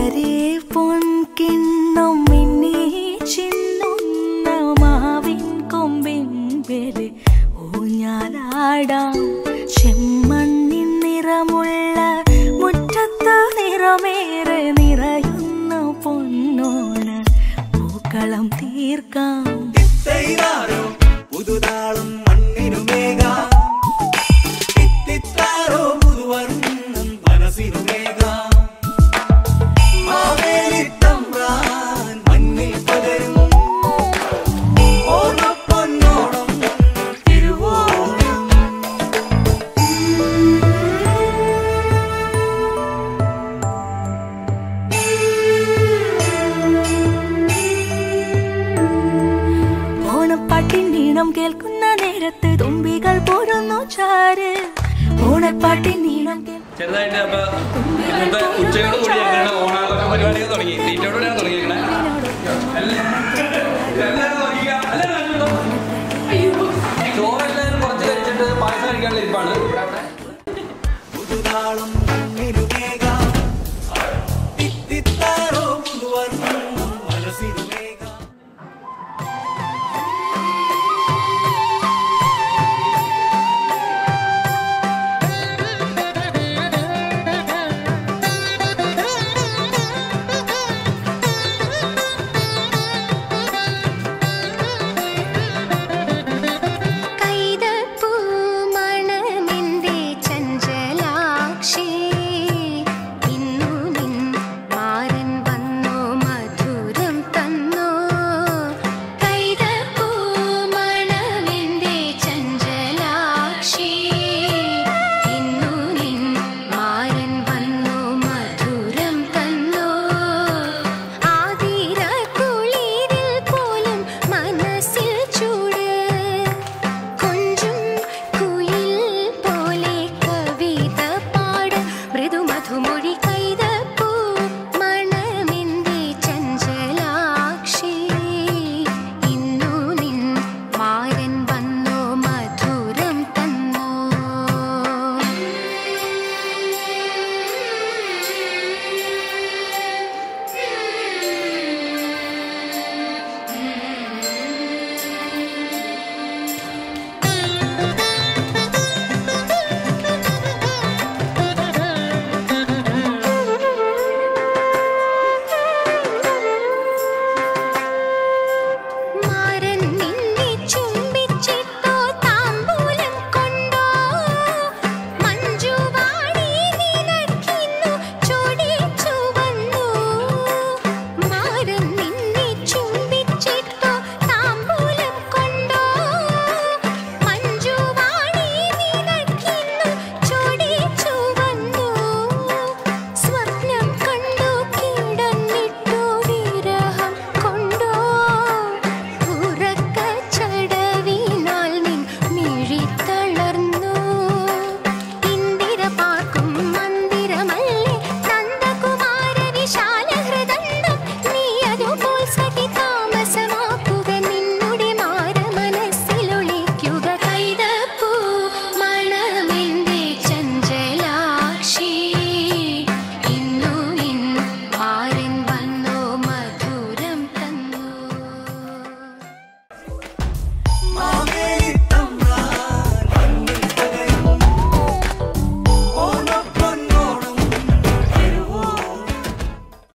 പുലരെ പൊൻകിണ്ണം മിന്നി ചിന്നുന്ന മാവിൻ കൊമ്പിൻ പേര് ഊഞ്ഞാലാടാം ചെമ്മണ്ണിൻ നിറമുള്ള മുറ്റത്ത് നിറമേറെ നിറയുന്ന പൊന്നോണ പൂക്കളം തീർക്കാം ഇത്തൈതാരോ പുതുതാളും മണ്ണിനുമേകാം ഇത്തിത്താരോ പുതുവർണ്ണം മനസ്സിനുമേകാം മാവേലിത്തമ്പ്രാൻ മണ്ണിൽ പകരും ഓണപ്പൊന്നോണം തിരുവോണം ഓണപ്പാട്ടിൻ ഈണം കേൾക്കുന്ന നേരത്ത് തുമ്പികൾ പോരുന്നു ചാര് ഓണപ്പാട്ടിൻ ഈണം കേൾ- ചെറുതായിട്ട് അപ്പൊ ഇന്നത്തെ ഉച്ചയോട് കൂടി ഞങ്ങളുടെ ഓണാഘോഷ പരിപാടികൾ തുടങ്ങി തീറ്റോടുകൂടിയാണ് തുടങ്ങിയിരിക്കണേ എല്ലാവരും നോക്കിക്കുക. എല്ലാവരും കണ്ടോ? ചോറെല്ലാവരും കുറച്ച് കഴിച്ചിട്ട് പായസം കഴിക്കാനുള്ള ഇരിപ്പാണ് പുതുതാളും മണ്ണിനു